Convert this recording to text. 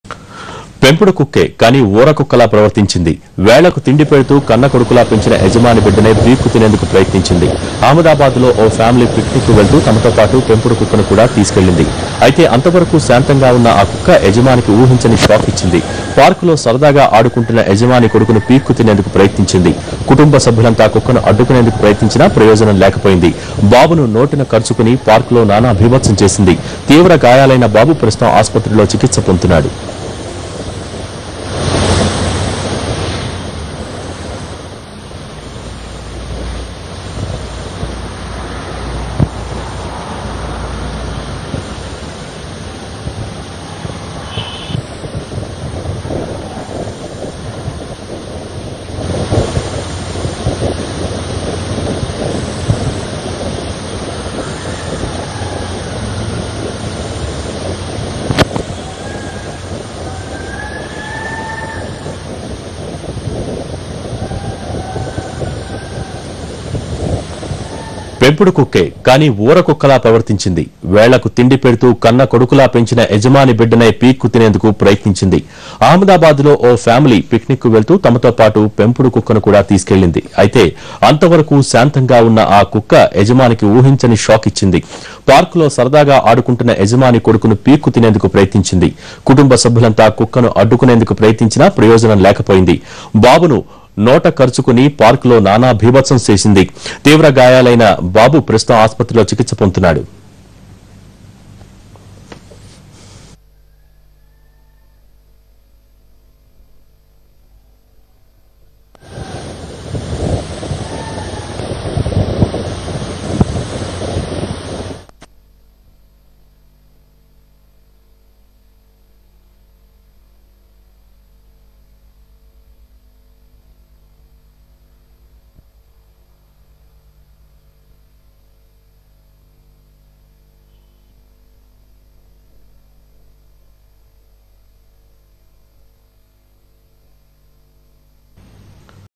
పెంపుడు కుక్కే కానీ ఊర కుక్కలా ప్రవర్తించింది వేళకు తిండి పెడుతూ కన్న కొడుకులా పెంచిన యజమాని బిడ్డనే పీక్కు తినేందుకు ప్రయత్నించింది అహ్మదాబాద్ లో ఓ ఫ్యామిలీ పిక్నిక్ కు వెళ్తూ తమతో పాటు పెంపుడు కుక్కను కూడా తీసుకెళ్లింది అయితే అంతవరకు శాంతంగా ఉన్న ఆ కుక్క యజమానికి ఊహించని షాక్ ఇచ్చింది పార్కులో సరదాగా ఆడుకుంటున్న యజమాని కొడుకును పీక్కు తినేందుకు ప్రయత్నించింది కుటుంబ సభ్యులంతా కుక్కను అడ్డుకునేందుకు ప్రయత్నించినా ప్రయోజనం లేకపోయింది బాబును నోటిన ఖర్చుకుని పార్కులో నానా భీభత్సం చేసింది తీవ్ర గాయాలైన బాబు ప్రస్తుతం ఆసుపత్రిలో చికిత్స పొందుతున్నాడు పెంపుడు కుక్కే కానీ ఊర కుక్కలా ప్రవర్తించింది వేళ్లకు తిండి పెడుతూ కన్న కొడుకులా పెంచిన యజమాని బిడ్డనే పీక్కు తినేందుకు ప్రయత్నించింది అహ్మదాబాద్ లో ఓ ఫ్యామిలీ పిక్నిక్ కు వెళ్తూ తమతో పాటు పెంపుడు కుక్కను కూడా తీసుకెళ్లింది అయితే అంతవరకు శాంతంగా ఉన్న ఆ కుక్క యజమానికి ఊహించని షాక్ ఇచ్చింది పార్కులో సరదాగా ఆడుకుంటున్న యజమాని కొడుకును పీక్కు తినేందుకు ప్రయత్నించింది కుటుంబ సభ్యులంతా కుక్కను అడ్డుకునేందుకు ప్రయత్నించినా ప్రయోజనం లేకపోయింది బాబును నోట ఖర్చుకుని పార్కులో నానా భీభత్సం చేసింది తీవ్ర గాయాలైన బాబు ప్రస్తుతం ఆసుపత్రిలో చికిత్స పొందుతున్నాడు